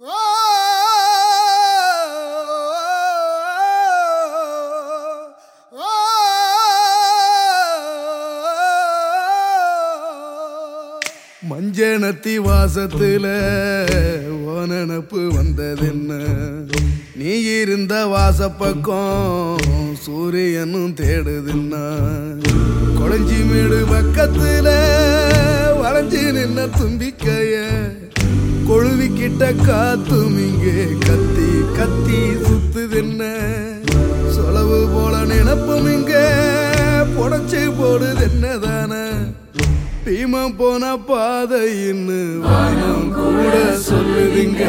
மஞ்சனத்தி வாசத்துல ஓனனப்பு வந்ததென்ன நீ இருந்த வாசப்பக்கம் சூரியனும் தேடுதுன்னா கொளஞ்சி மேடு பக்கத்துல வளைஞ்சு நின்ன தும்பிக்கைய கொழுவிக்கிட்ட காத்தும் இங்கே கத்தி கத்தி சுத்துதென்ன சொலவு போல நினப்பும் இங்க புடச்சு போடுது என்னதானே பீமம் போன பாதைன்னு வானம் கூட சொல்லுதுங்க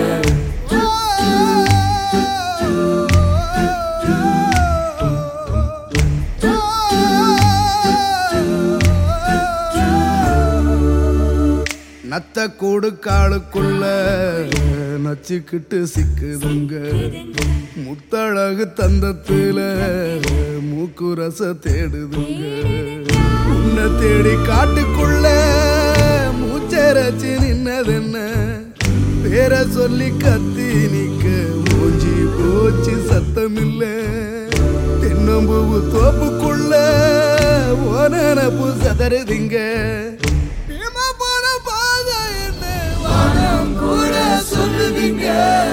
நத்த கூடு காலுக்குள்ள நச்சுக்கிட்டு சிக்குதுங்க முத்தழகு தந்தத்துல மூக்கு ரச தேடுதுங்க உன்னை தேடி காட்டுக்குள்ள மூச்சரச்சு நின்னதென்ன பேரை சொல்லி கத்தி நிக்க மூஞ்சி போச்சு சத்தமில்ல தென்னம்பூவு தோப்புக்குள்ள ஓனப்பு சதறுதிங்க பீமா போன பாதை என்ன வானம் கூட சொல்லுதிங்க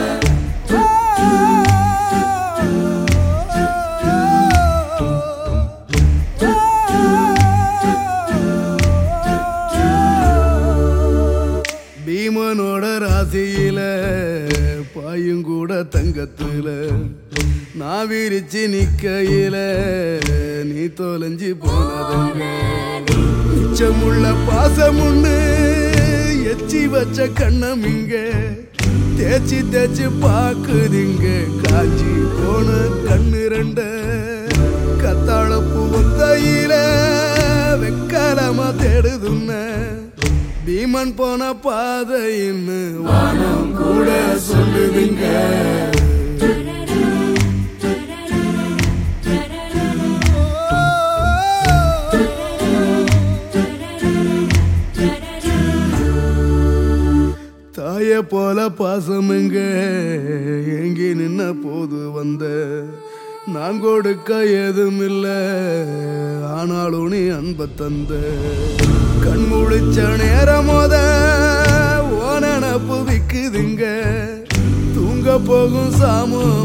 பீமனோட ராசியில பாயும் கூட தங்கத்துல நான் விரிச்சு நிக்கையில நீ தொலைஞ்சு போனதங்க மிச்சமுள்ள பாசமுன்னு எச்சி வச்ச கண்ணம் இங்க தேய்ச்சி தேய்ச்சி பாக்குதிங்க காஞ்சி போன கண்ணு ரெண்ட கத்தாழ பூவத்தையில வெக்காலமா தேடுதுன்ன பீமன் போன பாதைன்னு வானம் கூட சொல்லுதுங்க தாய போல பாசமுங்க எங்கி நின்ன போது வந்த நான் கொடுக்க ஏதும் இல்ல ஆனாலும் நீ அன்ப தந்த கண் முழிச்ச நேரம் மோத ஓனப்பு விக்குதுங்க தூங்க போகும் சாமம்